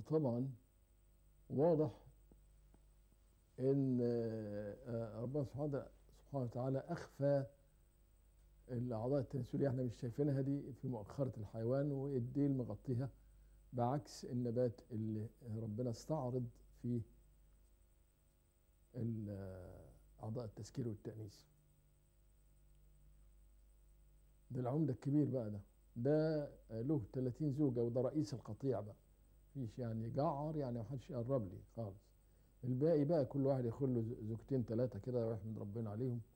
وطبعا واضح ان آه، ربنا سبحانه سبحانه وتعالى اخفى الاعضاء التناسليه احنا مش شايفينها دي في مؤخره الحيوان والديل مغطيها بعكس النبات اللي ربنا استعرض فيه ال- اعضاء التسكير والتانيث ده العمده الكبير بقى ده ده له 30 زوجه وده رئيس القطيع بقى مفيش يعني جعر يعني محدش يقرب لي خالص الباقي بقى كل واحد ياخد له زوجتين ثلاثه كده ويحمد ربنا عليهم